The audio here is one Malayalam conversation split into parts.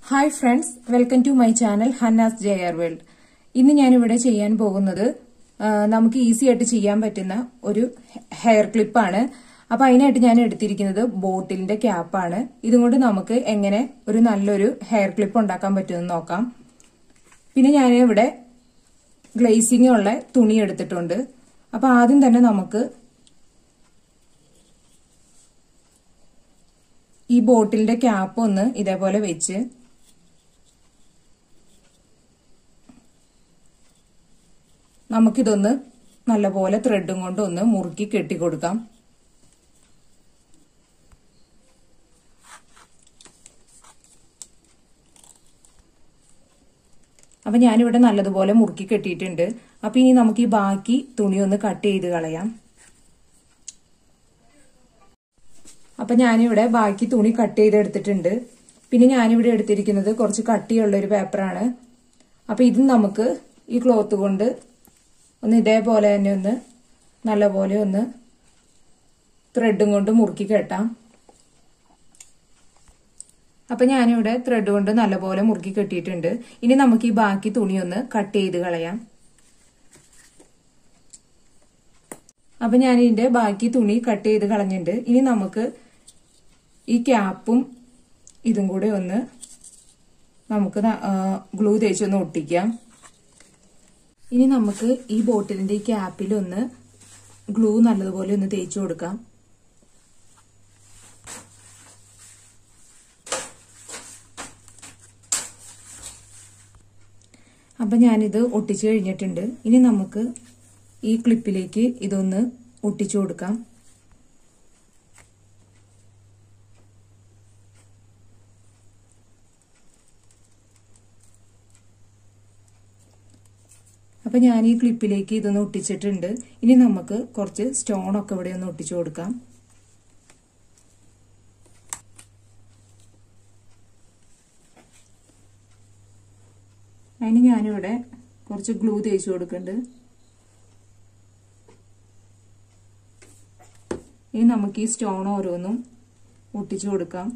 hi friends welcome to my channel Hannah's J R world ഇന്ന് ഞാനിവിടെ ചെയ്യാൻ പോകുന്നത് ആ, നമുക്ക് ഈസി ആയിട്ട് ചെയ്യാൻ പറ്റുന്ന ഒരു ഹെയർ ക്ലിപ്പാണ് അപ്പൊ അതിനായിട്ട് ഞാൻ എടുത്തിരിക്കുന്നത് ബോട്ടിലിന്റെ ക്യാപ്പാണ് ഇതും കൊണ്ട് നമുക്ക് എങ്ങനെ ഒരു നല്ലൊരു ഹെയർ ക്ലിപ്പ് ഉണ്ടാക്കാൻ പറ്റുമെന്ന് നോക്കാം പിന്നെ ഞാൻ ഇവിടെ ഗ്ലേസിംഗ് ഉള്ള തുണി എടുത്തിട്ടുണ്ട് അപ്പൊ ആദ്യം തന്നെ നമുക്ക് ഈ ബോട്ടിലിന്റെ ക്യാപ്പ് ഒന്ന് ഇതേപോലെ വെച്ച് നമുക്കിതൊന്ന് നല്ലപോലെ ത്രെഡും കൊണ്ട് ഒന്ന് മുറുക്കി കെട്ടിക്കൊടുക്കാം അപ്പൊ ഞാനിവിടെ നല്ലതുപോലെ മുറുക്കി കെട്ടിയിട്ടുണ്ട് അപ്പൊ ഇനി നമുക്ക് ഈ ബാക്കി തുണി ഒന്ന് കട്ട് ചെയ്ത് കളയാം അപ്പൊ ഞാനിവിടെ ബാക്കി തുണി കട്ട് ചെയ്ത് എടുത്തിട്ടുണ്ട് പിന്നെ ഞാനിവിടെ എടുത്തിരിക്കുന്നത് കുറച്ച് കട്ടിയുള്ള ഒരു പേപ്പറാണ് അപ്പൊ ഇത് നമുക്ക് ഈ ക്ലോത്ത് കൊണ്ട് ഒന്ന് ഇതേപോലെ തന്നെ ഒന്ന് നല്ലപോലെ ഒന്ന് ത്രെഡും കൊണ്ട് മുറുക്കി കെട്ടാം അപ്പൊ ഞാനിവിടെ ത്രെഡ് കൊണ്ട് നല്ലപോലെ മുറുക്കി കെട്ടിയിട്ടുണ്ട് ഇനി നമുക്ക് ഈ ബാക്കി തുണി ഒന്ന് കട്ട് ചെയ്ത് കളയാം അപ്പൊ ഞാൻ ഇതിന്റെ ബാക്കി തുണി കട്ട് ചെയ്ത് കളഞ്ഞിട്ടുണ്ട് ഇനി നമുക്ക് ഈ ക്യാപ്പും ഇതും കൂടെ ഒന്ന് നമുക്ക് ഗ്ലൂ തേച്ചൊന്ന് ഒട്ടിക്കാം ഇനി നമുക്ക് ഈ ബോട്ടിലിന്റെ ഈ ക്യാപ്പിൽ ഒന്ന് ഗ്ലൂ നല്ലതുപോലെ ഒന്ന് തേച്ചു കൊടുക്കാം അപ്പൊ ഞാനിത് ഒട്ടിച്ചു കഴിഞ്ഞിട്ടുണ്ട് ഇനി നമുക്ക് ഈ ക്ലിപ്പിലേക്ക് ഇതൊന്ന് ഒട്ടിച്ചു കൊടുക്കാം അപ്പൊ ഞാൻ ഈ ക്ലിപ്പിലേക്ക് ഇതൊന്ന് ഒട്ടിച്ചിട്ടുണ്ട് ഇനി നമുക്ക് കുറച്ച് സ്റ്റോൺ ഒക്കെ ഇവിടെ ഒന്ന് ഒട്ടിച്ചു കൊടുക്കാം അതിന് ഞാനിവിടെ കുറച്ച് ഗ്ലൂ തേച്ച് കൊടുക്കുന്നുണ്ട് ഇനി നമുക്ക് ഈ സ്റ്റോൺ ഓരോന്നും ഒട്ടിച്ചു കൊടുക്കാം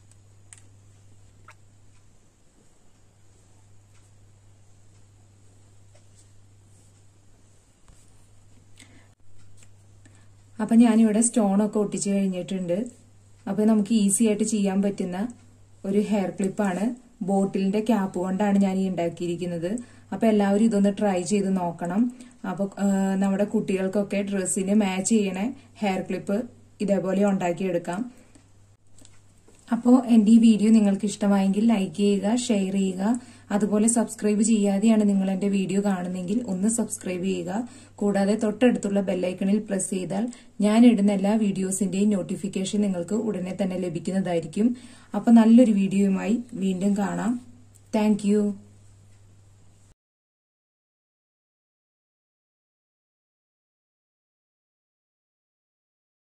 അപ്പൊ ഞാനിവിടെ സ്റ്റോൺ ഒക്കെ ഒട്ടിച്ചു കഴിഞ്ഞിട്ടുണ്ട് അപ്പൊ നമുക്ക് ഈസി ആയിട്ട് ചെയ്യാൻ പറ്റുന്ന ഒരു ഹെയർ ക്ലിപ്പാണ് ബോട്ടിലിന്റെ ക്യാപ്പ് കൊണ്ടാണ് ഞാൻ ഈ ഉണ്ടാക്കിയിരിക്കുന്നത് അപ്പൊ എല്ലാവരും ഇതൊന്ന് ട്രൈ ചെയ്ത് നോക്കണം അപ്പൊ നമ്മുടെ കുട്ടികൾക്കൊക്കെ ഡ്രസ്സിന് മാച്ച് ചെയ്യണ ഹെയർ ക്ലിപ്പ് ഇതേപോലെ ഉണ്ടാക്കിയെടുക്കാം അപ്പോൾ എൻ്റെ ഈ വീഡിയോ നിങ്ങൾക്ക് ഇഷ്ടമായെങ്കിൽ ലൈക്ക് ചെയ്യുക ഷെയർ ചെയ്യുക അതുപോലെ സബ്സ്ക്രൈബ് ചെയ്യാതെയാണ് നിങ്ങൾ എൻ്റെ വീഡിയോ കാണുന്നെങ്കിൽ ഒന്ന് സബ്സ്ക്രൈബ് ചെയ്യുക കൂടാതെ തൊട്ടടുത്തുള്ള ബെല്ലൈക്കണിൽ പ്രസ് ചെയ്താൽ ഞാൻ ഇടുന്ന എല്ലാ വീഡിയോസിന്റെയും നോട്ടിഫിക്കേഷൻ നിങ്ങൾക്ക് ഉടനെ തന്നെ ലഭിക്കുന്നതായിരിക്കും അപ്പോൾ നല്ലൊരു വീഡിയോയുമായി വീണ്ടും കാണാം താങ്ക്